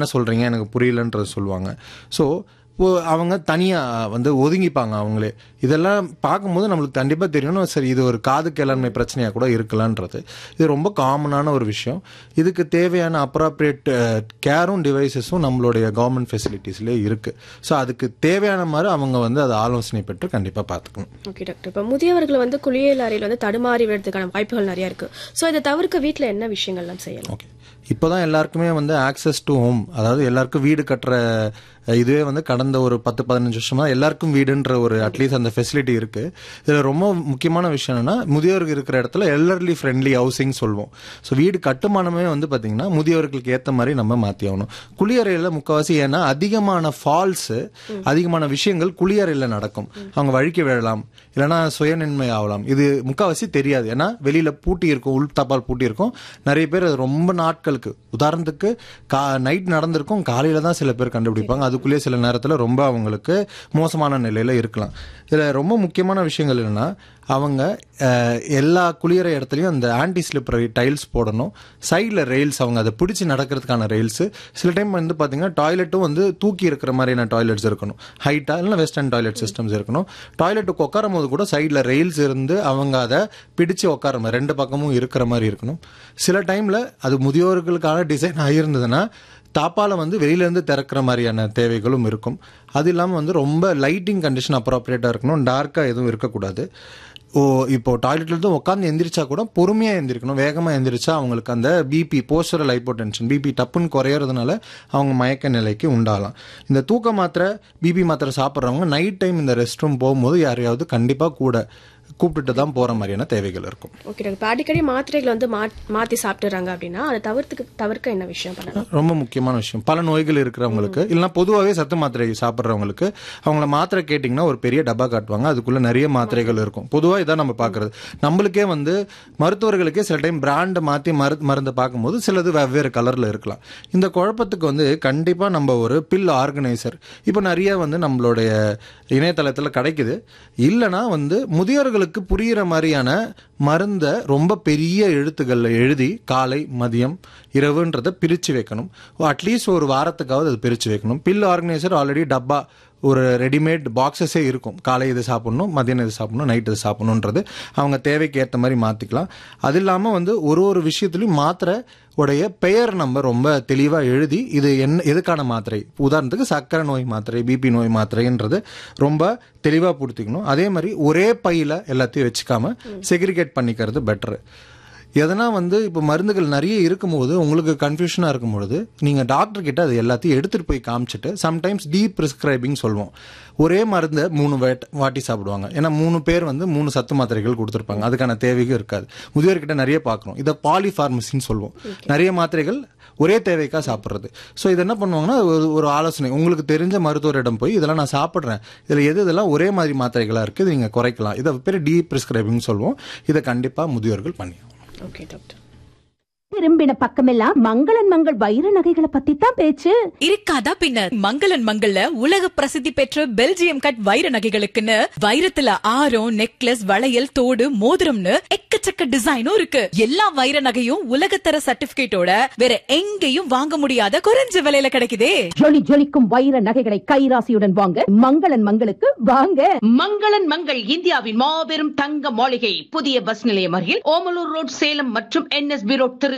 என்ன சொல்கிறீங்க எனக்கு புரியலன்றது சொல்லுவாங்க ஸோ இப்போ அவங்க தனியாக வந்து ஒதுங்கிப்பாங்க அவங்களே இதெல்லாம் பார்க்கும்போது நம்மளுக்கு கண்டிப்பாக தெரியணும் சரி இது ஒரு காது கேளாண்மை பிரச்சனையாக கூட இருக்கலான்றது இது ரொம்ப காமனான ஒரு விஷயம் இதுக்கு தேவையான அப்ராப்ரியேட் கேரும் டிவைசஸும் நம்மளுடைய கவர்மெண்ட் ஃபெசிலிட்டிஸ்லேயே இருக்குது ஸோ அதுக்கு தேவையான மாதிரி அவங்க வந்து அதை ஆலோசனை பெற்று கண்டிப்பாக பார்த்துக்கணும் ஓகே டாக்டர் இப்போ முதியவர்கள் வந்து குளியல் அறையில் வந்து தடுமாறி விடுறதுக்கான வாய்ப்புகள் நிறைய இருக்கு ஸோ இதை தவிர்க்க வீட்டில் என்ன விஷயங்கள்லாம் செய்யலாம் ஓகே இப்போதான் எல்லாருக்குமே வந்து ஆக்சஸ் டு ஹோம் அதாவது எல்லாருக்கும் வீடு கட்டுற அஹ், இதுவே வந்து கடந்த ஒரு பத்து பதினஞ்சு வருஷமா எல்லாருக்கும் வீடுன்ற ஒரு அட்லீஸ்ட் அந்த ஃபெசிலிட்டி இருக்கு இதுல ரொம்ப முக்கியமான விஷயம் என்னன்னா முதியோருக்கு இருக்கிற இடத்துல எல்லர்லி ஃப்ரெண்ட்லி ஹவுசிங் சொல்லுவோம் ஸோ வீடு கட்டுமானமே வந்து பாத்தீங்கன்னா முதியோர்களுக்கு ஏத்த மாதிரி நம்ம மாத்தி ஆகணும் குளியறையில முக்கவாசி ஏன்னா அதிகமான ஃபால்ஸ் அதிகமான விஷயங்கள் குளியறையில நடக்கும் அவங்க வழுக்கி விழலாம் இல்லைன்னா சுயநின்மை ஆகலாம் இது முக்காவாசி தெரியாது ஏன்னா வெளியில பூட்டி இருக்கும் உள் தபால் பூட்டி இருக்கும் நிறைய பேர் அது ரொம்ப நாட்களுக்கு உதாரணத்துக்கு கா நைட் நடந்திருக்கும் காலையில தான் சில பேர் கண்டுபிடிப்பாங்க அதுக்குள்ளேயே சில நேரத்துல ரொம்ப அவங்களுக்கு மோசமான நிலையில இருக்கலாம் இதுல ரொம்ப முக்கியமான விஷயங்கள் என்னன்னா அவங்க அஹ், எல்லா குளியற இடத்துலையும் அந்த ஆன்டி ஸ்லிப்பரி டைல்ஸ் போடணும் சைடில் ரெயில்ஸ் அவங்க அதை பிடிச்சி நடக்கிறதுக்கான ரெயில்ஸ் சில டைம் வந்து பார்த்தீங்கன்னா டாய்லெட்டும் வந்து தூக்கி இருக்கிற மாதிரியான டாய்லெட்ஸ் இருக்கணும் ஹைட்டாக இல்லைன்னா வெஸ்டர்ன் டாய்லெட் சிஸ்டம்ஸ் இருக்கணும் டாய்லெட்டுக்கு உட்காரும் போது கூட சைடில் ரெயில்ஸ் இருந்து அவங்க அதை பிடிச்சு உட்கார மாதிரி ரெண்டு பக்கமும் இருக்கிற மாதிரி இருக்கணும் சில டைமில் அது முதியோர்களுக்கான டிசைன் ஆகியிருந்ததுன்னா தாப்பால வந்து வெளியிலேருந்து திறக்கிற மாதிரியான தேவைகளும் இருக்கும் அது இல்லாமல் வந்து ரொம்ப லைட்டிங் கண்டிஷன் அப்ராப்ரியேட்டாக இருக்கணும் டார்க்காக எதுவும் இருக்கக்கூடாது ஓ இப்போ டாய்லெட்ல இருந்து உட்காந்து எந்திரிச்சா கூட பொறுமையாக எந்திரிக்கணும் வேகமாக எந்திரிச்சா அவங்களுக்கு அந்த பிபி போஸ்டரல் ஹைப்போடென்ஷன் பிபி டப்புன்னு குறையறதுனால அவங்க மயக்க நிலைக்கு உண்டாகலாம் இந்த தூக்க மாத்திரை பிபி மாத்திரை சாப்பிட்றவங்க நைட் டைம் இந்த ரெஸ்ட் ரூம் போகும்போது யாரையாவது கண்டிப்பாக கூட கூப்பிட்டுட்டு தான் போகிற மாதிரியான தேவைகள் இருக்கும் ஓகே டாக்டர் இப்போ அடிக்கடி மாத்திரைகளை வந்து மா- மாத்தி சாப்பிட்டுறாங்க அப்படின்னா அதை தவிர்த்துக்கு தவிர்க்க என்ன விஷயம் பண்ணலாம் ரொம்ப முக்கியமான விஷயம் பல நோய்கள் இருக்கிறவங்களுக்கு இல்லைன்னா பொதுவாகவே சத்து மாத்திரை சாப்பிட்றவங்களுக்கு அவங்கள மாத்திரை கேட்டிங்கன்னா ஒரு பெரிய டப்பா காட்டுவாங்க அதுக்குள்ள நிறைய மாத்திரைகள் இருக்கும் பொதுவாக இதான் நம்ம பார்க்கறது நம்மளுக்கே வந்து மருத்துவர்களுக்கே சில டைம் பிராண்டை மாற்றி மரு மருந்தை பார்க்கும்போது சிலது வெவ்வேறு கலரில் இருக்கலாம் இந்த குழப்பத்துக்கு வந்து கண்டிப்பாக நம்ம ஒரு பில் ஆர்கனைசர் இப்போ நிறைய வந்து நம்மளுடைய இணையதளத்தில் கிடைக்குது இல்லைனா வந்து முதியோர்களுக்கு புரியிற மாதிரியான மருந்தை ரொம்ப பெரிய எழுத்துக்களில் எழுதி காலை மதியம் இரவுன்றதை பிரித்து வைக்கணும் அட்லீஸ்ட் ஒரு வாரத்துக்காவது அது பிரித்து வைக்கணும் பில் ஆர்கனைசர் ஆல்ரெடி டப்பா ஒரு ரெடிமேட் பாக்ஸஸே இருக்கும் காலை இது சாப்பிடணும் மதியானம் இது சாப்பிடணும் நைட் இது சாப்பிடணுன்றது அவங்க தேவைக்கு ஏற்ற மாதிரி மாற்றிக்கலாம் அது இல்லாமல் வந்து ஒரு ஒரு விஷயத்துலையும் மாத்திரை உடைய பெயர் நம்ம ரொம்ப தெளிவாக எழுதி இது என்ன எதுக்கான மாத்திரை உதாரணத்துக்கு சர்க்கரை நோய் மாத்திரை பிபி நோய் மாத்திரைன்றது ரொம்ப தெளிவாக பூர்த்திக்கணும் அதே மாதிரி ஒரே பையில எல்லாத்தையும் வச்சுக்காம செக்ரிகேட் பண்ணிக்கிறது பெட்டரு எதனா வந்து இப்போ மருந்துகள் நிறைய இருக்கும்போது உங்களுக்கு கன்ஃபியூஷனாக இருக்கும்பொழுது நீங்கள் டாக்டர் கிட்ட அது எல்லாத்தையும் எடுத்துகிட்டு போய் காமிச்சிட்டு சம்டைம்ஸ் டீப் ப்ரிஸ்கிரைபிங் சொல்லுவோம் ஒரே மருந்தை மூணு வேட் வாட்டி சாப்பிடுவாங்க ஏன்னா மூணு பேர் வந்து மூணு சத்து மாத்திரைகள் கொடுத்துருப்பாங்க அதுக்கான தேவையும் இருக்காது முதியோர்கிட்ட நிறைய பார்க்குறோம் இதை பாலிஃபார்மசின்னு சொல்லுவோம் நிறைய மாத்திரைகள் ஒரே தேவைக்காக சாப்பிட்றது ஸோ இது என்ன பண்ணுவாங்கன்னா ஒரு ஒரு ஆலோசனை உங்களுக்கு தெரிஞ்ச மருத்துவரிடம் போய் இதெல்லாம் நான் சாப்பிட்றேன் இதில் எது இதெல்லாம் ஒரே மாதிரி மாத்திரைகளாக இருக்குது நீங்கள் குறைக்கலாம் இதை பேர் டீப் ப்ரிஸ்கிரைபிங் சொல்லுவோம் இதை கண்டிப்பாக முதியோர்கள் பண்ணி ஓகே டாக்டர் திரும்பின பக்கமெல்லாம் மங்களன் மங்கள் வைர நகைகளை பத்தி தான் பேச்சு இருக்காதா பின்ன மங்களன் மங்கள்ல உலக பிரசித்தி பெற்ற பெல்ஜியம் கட் வைர நகைகளுக்குன்னு வைரத்துல ஆரம் நெக்லஸ் வளையல் தோடு மோதிரம்னு எக்கச்சக்க டிசைனும் இருக்கு எல்லா வைர நகையும் உலகத்தர சர்டிபிகேட்டோட வேற எங்கேயும் வாங்க முடியாத குறைஞ்ச விலையில கிடைக்குதே ஜொலி ஜொலிக்கும் வைர நகைகளை கைராசியுடன் வாங்க மங்களன் மங்களுக்கு வாங்க மங்களன் மங்கள் இந்தியாவின் மாபெரும் தங்க மாளிகை புதிய பஸ் நிலையம் அருகில் ஓமலூர் ரோட் சேலம் மற்றும் என்எஸ்பி ரோட் திருச்சி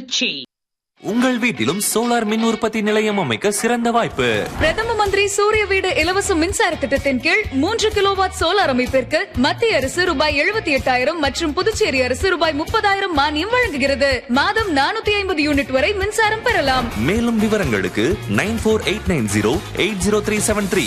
உங்கள் வீட்டிலும் சோலார் மின் உற்பத்தி நிலையம் அமைக்க சிறந்த வாய்ப்பு பிரதம மந்திரி சூரிய வீடு இலவச மின்சார திட்டத்தின் கீழ் மூன்று கிலோவாட் சோலார் அமைப்பிற்கு மத்திய அரசு ரூபாய் எழுபத்தி எட்டாயிரம் மற்றும் புதுச்சேரி அரசு ரூபாய் முப்பதாயிரம் மானியம் வழங்குகிறது மாதம் நானூத்தி ஐம்பது யூனிட் வரை மின்சாரம் பெறலாம் மேலும் விவரங்களுக்கு nine four eight nine zero eight zero three seven three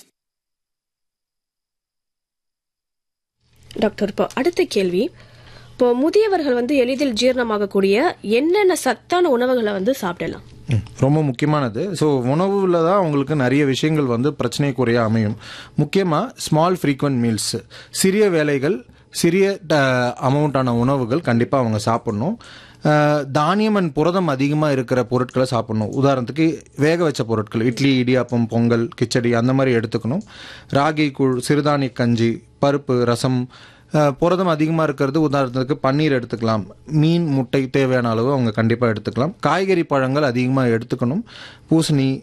doctor இப்போ அடுத்த கேள்வி இப்போ முதியவர்கள் வந்து எளிதில் ஜீரணமாகக்கூடிய என்னென்ன சத்தான உணவுகளை வந்து சாப்பிடலாம் ம், ரொம்ப முக்கியமானது ஸோ உணவுல தான் அவங்களுக்கு நிறைய விஷயங்கள் வந்து பிரச்சனைக்குரிய அமையும் முக்கியமாக ஸ்மால் ஃப்ரீக்வெண்ட் மீல்ஸ் சிறிய வேலைகள் சிறிய அமௌண்ட்டான உணவுகள் கண்டிப்பாக அவங்க சாப்பிடணும் அஹ், தானியம் அண்ட் புரதம் அதிகமாக இருக்கிற பொருட்களை சாப்பிடணும் உதாரணத்துக்கு வேக வச்ச பொருட்கள் இட்லி இடியாப்பம் பொங்கல் கிச்சடி அந்த மாதிரி எடுத்துக்கணும் ராகி கூழ் சிறுதானிய கஞ்சி பருப்பு ரசம் அஹ், புரதம் அதிகமாக இருக்கிறது உதாரணத்துக்கு பன்னீர் எடுத்துக்கலாம் மீன் முட்டை தேவையான அளவு அவங்க கண்டிப்பாக எடுத்துக்கலாம் காய்கறி பழங்கள் அதிகமாக எடுத்துக்கணும் பூசணி